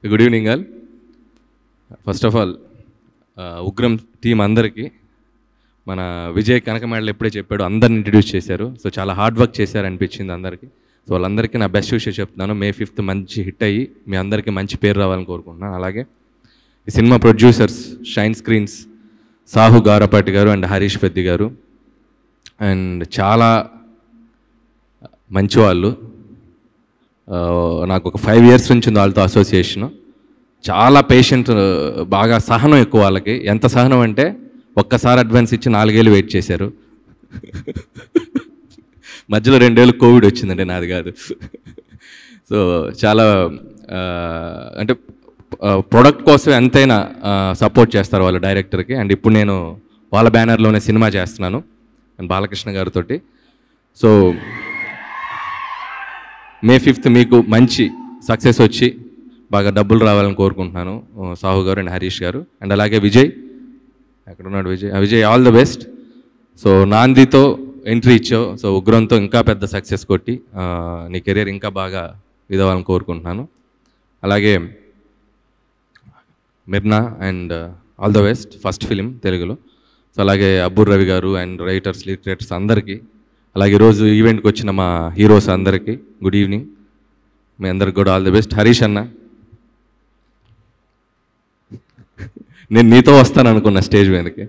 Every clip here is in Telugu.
Good evening all first of all Ugram team అందరికీ మన విజయ్ కనకమేడలు ఎప్పుడే చెప్పాడు అందరిని ఇంట్రడ్యూస్ చేశారు సో చాలా హార్డ్ వర్క్ చేశారు అనిపించింది అందరికీ సో వాళ్ళందరికీ నా బెస్ట్ విషయం చెప్తున్నాను మే ఫిఫ్త్ మంచి హిట్ అయ్యి మీ అందరికీ మంచి పేరు రావాలని కోరుకుంటున్నాను అలాగే ఈ cinema producers shine screens Sahu Garapati గారు అండ్ హరీష్ పెద్ది గారు అండ్ చాలా మంచి వాళ్ళు ఆ, నాకు ఒక ఫైవ్ ఇయర్స్ నుంచి ఉంది వాళ్ళతో అసోసియేషన్ చాలా పేషెంట్ బాగా సహనం ఎక్కువ వాళ్ళకి ఎంత సహనం అంటే ఒక్కసారి అడ్వాన్స్ ఇచ్చి నాలుగేళ్ళు వెయిట్ చేశారు మధ్యలో రెండేళ్ళు కోవిడ్ వచ్చిందండి నాది కాదు సో చాలా ఆ, అంటే ప్రొడక్ట్ కోసం ఎంతైనా సపోర్ట్ చేస్తారు వాళ్ళు డైరెక్టర్కి అండ్ ఇప్పుడు నేను వాళ్ళ బ్యానర్లోనే సినిమా చేస్తున్నాను అండ్ బాలకృష్ణ గారితో సో మే ఫిఫ్త్ మీకు మంచి సక్సెస్ వచ్చి బాగా డబ్బులు రావాలని కోరుకుంటున్నాను ఆ, సాహు గారు అండ్ హరీష్ గారు అండ్ అలాగే విజయ్ ఎక్కడ ఉన్నాడు విజయ్ ఆ, Vijay all the best so నాందితో ఎంట్రీ ఇచ్చావు సో ఉగ్రంతో ఇంకా పెద్ద సక్సెస్ కొట్టి ఆ, నీ కెరీర్ ఇంకా బాగా ఇదవ్వాలని కోరుకుంటున్నాను అలాగే Mirna and all the best first film తెలుగులో సో అలాగే అబ్బుర్ రవి గారు అండ్ రైటర్స్ లిటరేటర్స్ అందరికీ అలాగే ఈరోజు ఈవెంట్కి వచ్చిన మా హీరోస్ అందరికీ గుడ్ ఈవినింగ్ మీ అందరికి కూడా ఆల్ ది బెస్ట్ హరీష్ అన్న నేను నీతో వస్తాను అనుకున్నా స్టేజ్ మీదకి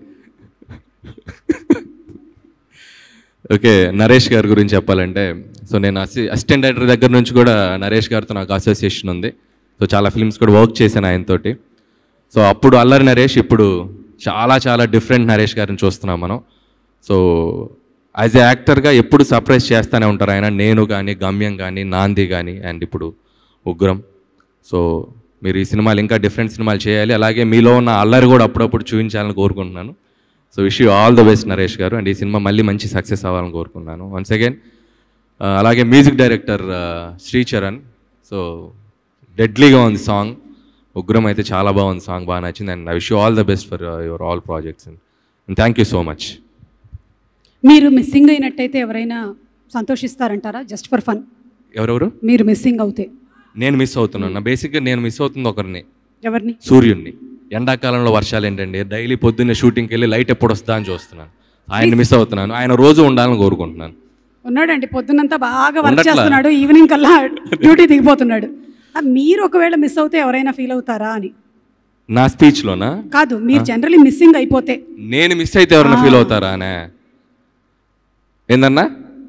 ఓకే నరేష్ గారి గురించి చెప్పాలంటే సో నేను అసి అసిస్టెంట్ డైరెక్టర్ దగ్గర నుంచి కూడా నరేష్ గారితో నాకు అసోసియేషన్ ఉంది సో చాలా ఫిల్మ్స్ కూడా వర్క్ చేశాను ఆయనతోటి సో అప్పుడు అల్లరి నరేష్ ఇప్పుడు చాలా చాలా డిఫరెంట్ నరేష్ గారిని చూస్తున్నాం మనం సో యాజ్ ఏ యాక్టర్గా ఎప్పుడు సర్ప్రైజ్ చేస్తూనే ఉంటారు ఆయన నేను కానీ గమ్యం కానీ నాంది కానీ అండ్ ఇప్పుడు ఉగ్రం సో మీరు ఈ సినిమాలు ఇంకా డిఫరెంట్ సినిమాలు చేయాలి అలాగే మీలో ఉన్న అల్లరి కూడా అప్పుడప్పుడు చూపించాలని కోరుకుంటున్నాను so wish you all the best Naresh గారు అండ్ ఈ సినిమా మళ్ళీ మంచి సక్సెస్ అవ్వాలని కోరుకున్నాను వన్స్ అగైన్ అలాగే మ్యూజిక్ డైరెక్టర్ శ్రీచరణ్ సో డెడ్లీగా ఉంది సాంగ్ ఉగ్రం అయితే చాలా బాగుంది సాంగ్ బాగా నచ్చింది and I wish you all the best for your all projects and thank you so much మీరు మిస్సింగ్ అయినట్టయితే ఎవరైనా సంతోషిస్తారంటారా జస్ట్ ఫర్ ఫన్ ఎవరెవరు మీరు మిస్సింగ్ అవుతే నేను మిస్ అవుతున్నాను బేసిక్గా నేను మిస్ అవుతుంది ఒకరిని ఎవరిని సూర్యుడిని ఎండాకాలంలో వర్షాలు ఏంటండి డైలీ పొద్దున్నే షూటింగ్కి వెళ్ళి లైట్ ఎప్పుడు వస్తుందా అని చూస్తున్నాను ఆయన మిస్ అవుతున్నాను ఆయన రోజు ఉండాలని కోరుకుంటున్నాను ఉన్నాడండి పొద్దున్నంతా బాగా వర్క్ ఉండట్లా. చేస్తున్నాడు ఈవినింగ్ కల్లా డ్యూటీ దిగిపోతున్నాడు ఆ, మీరు ఒకవేళ మిస్ అవుతే ఎవరైనా ఫీల్ అవుతారా అని నా స్పీచ్లోనా కాదు మీరు జనరలీ మిస్సింగ్ అయిపోతే నేను మిస్ అయితే ఎవరైనా ఫీల్ అవుతారా అనే ఏందన్నా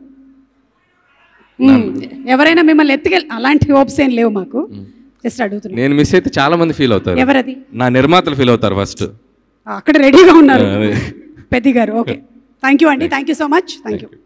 మ్మ్. ఎవరైనా మిమ్మల్ని ఎత్తుకెళ్ళి అలాంటి హోప్స్ ఏం లేవు మాకు జస్ట్ అడుగుతున్నా నేను మిస్ అయితే చాలా మంది ఫీల్ అవుతారు ఎవరది నా నిర్మాతలు ఫీల్ అవుతారు ఫస్ట్ ఆ, అక్కడ రెడీగా ఉన్నారు అదే. పెద్ది గారు ఓకే థ్యాంక్ యూ అండి thank you so much thank you